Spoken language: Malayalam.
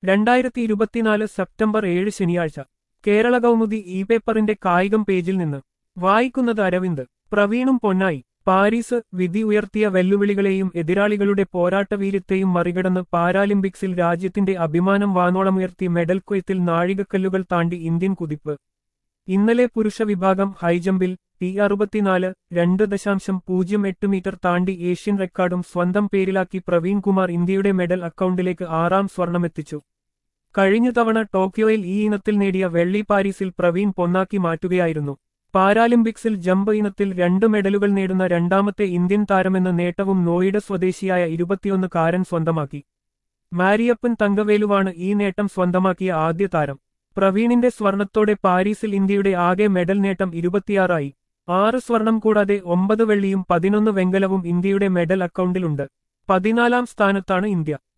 രണ്ടായിരത്തി ഇരുപത്തിനാല് സെപ്റ്റംബർ ഏഴ് ശനിയാഴ്ച കേരള കൗമുദി ഇ പേപ്പറിന്റെ കായികം പേജിൽ നിന്ന് വായിക്കുന്നത് അരവിന്ദ് പ്രവീണും പൊന്നായി പാരീസ് വിധി ഉയർത്തിയ വെല്ലുവിളികളെയും എതിരാളികളുടെ പോരാട്ടവീര്യത്തെയും മറികടന്ന് പാരാലിമ്പിക്സിൽ രാജ്യത്തിന്റെ അഭിമാനം വാനോളമുയർത്തി മെഡൽ കൊയ്ത്തിൽ നാഴികക്കല്ലുകൾ താണ്ടി ഇന്ത്യൻ കുതിപ്പ് ഇന്നലെ പുരുഷ വിഭാഗം ഹൈജമ്പിൽ ടി അറുപത്തിനാല് രണ്ട് ദശാംശം പൂജ്യം എട്ട് മീറ്റർ താണ്ടി ഏഷ്യൻ റെക്കോർഡും സ്വന്തം പേരിലാക്കി പ്രവീൺ കുമാർ ഇന്ത്യയുടെ മെഡൽ അക്കൗണ്ടിലേക്ക് ആറാം സ്വർണമെത്തിച്ചു കഴിഞ്ഞ തവണ ടോക്കിയോയിൽ ഈ ഇനത്തിൽ നേടിയ വെള്ളി പാരീസിൽ പ്രവീൺ പൊന്നാക്കി മാറ്റുകയായിരുന്നു പാരാലിമ്പിക്സിൽ ജമ്പ് ഇനത്തിൽ രണ്ട് മെഡലുകൾ നേടുന്ന രണ്ടാമത്തെ ഇന്ത്യൻ താരമെന്ന നേട്ടവും നോയിഡ സ്വദേശിയായ ഇരുപത്തിയൊന്ന് കാരൻ സ്വന്തമാക്കി മാരിയപ്പൻ തങ്കവേലുവാണ് ഈ നേട്ടം സ്വന്തമാക്കിയ ആദ്യ താരം പ്രവീണിന്റെ സ്വർണത്തോടെ പാരീസിൽ ഇന്ത്യയുടെ ആകെ മെഡൽ നേട്ടം ഇരുപത്തിയാറായി ആറ് സ്വർണം കൂടാതെ ഒമ്പത് വെള്ളിയും പതിനൊന്ന് വെങ്കലവും ഇന്ത്യയുടെ മെഡൽ അക്കൗണ്ടിലുണ്ട് പതിനാലാം സ്ഥാനത്താണ് ഇന്ത്യ